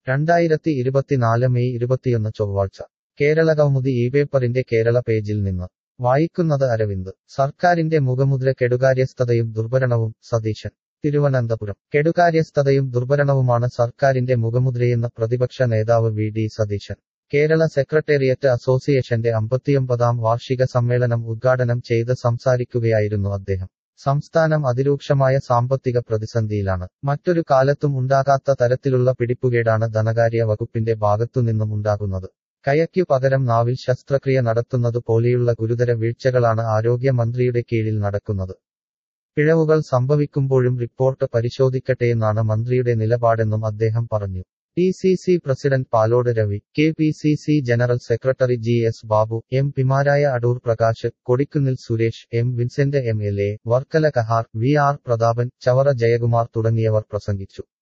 രണ്ടായിരത്തി ഇരുപത്തിനാല് മെയ് ഇരുപത്തിയൊന്ന് ചൊവ്വാഴ്ച കേരള കൗമുദി ഈ പേപ്പറിന്റെ കേരള പേജിൽ നിന്ന് വായിക്കുന്നത് അരവിന്ദ് സർക്കാരിന്റെ മുഖമുദ്ര കെടുകാര്യസ്ഥതയും ദുർഭരണവും സതീശൻ തിരുവനന്തപുരം കെടുകാര്യസ്ഥതയും ദുർഭരണവുമാണ് സർക്കാരിന്റെ മുഖമുദ്രയെന്ന് പ്രതിപക്ഷ നേതാവ് V D Satheesan Kerala secretariat അസോസിയേഷന്റെ അമ്പത്തിയൊമ്പതാം വാർഷിക സമ്മേളനം ഉദ്ഘാടനം ചെയ്ത് സംസാരിക്കുകയായിരുന്നു അദ്ദേഹം സംസ്ഥാനം അതിരൂക്ഷമായ സാമ്പത്തിക പ്രതിസന്ധിയിലാണ് മറ്റൊരു കാലത്തും ഉണ്ടാകാത്ത തരത്തിലുള്ള പിടിപ്പുകേടാണ് ധനകാര്യ വകുപ്പിന്റെ ഭാഗത്തുനിന്നും ഉണ്ടാകുന്നത് കയയ്ക്കു പകരം നാവിൽ ശസ്ത്രക്രിയ നടത്തുന്നത് പോലെയുള്ള ഗുരുതര വീഴ്ചകളാണ് ആരോഗ്യമന്ത്രിയുടെ കീഴിൽ നടക്കുന്നത് പിഴവുകൾ സംഭവിക്കുമ്പോഴും റിപ്പോർട്ട് പരിശോധിക്കട്ടെയെന്നാണ് മന്ത്രിയുടെ നിലപാടെന്നും അദ്ദേഹം പറഞ്ഞു D C C president Palode Ravi K P C C general secretary G S Babu M പിമാരായ Adoor Prakash Kodikunnil Suresh M Vincent M L A Varkala Kahar V R Prathapan Chavara Jayakumar തുടങ്ങിയവർ പ്രസംഗിച്ചു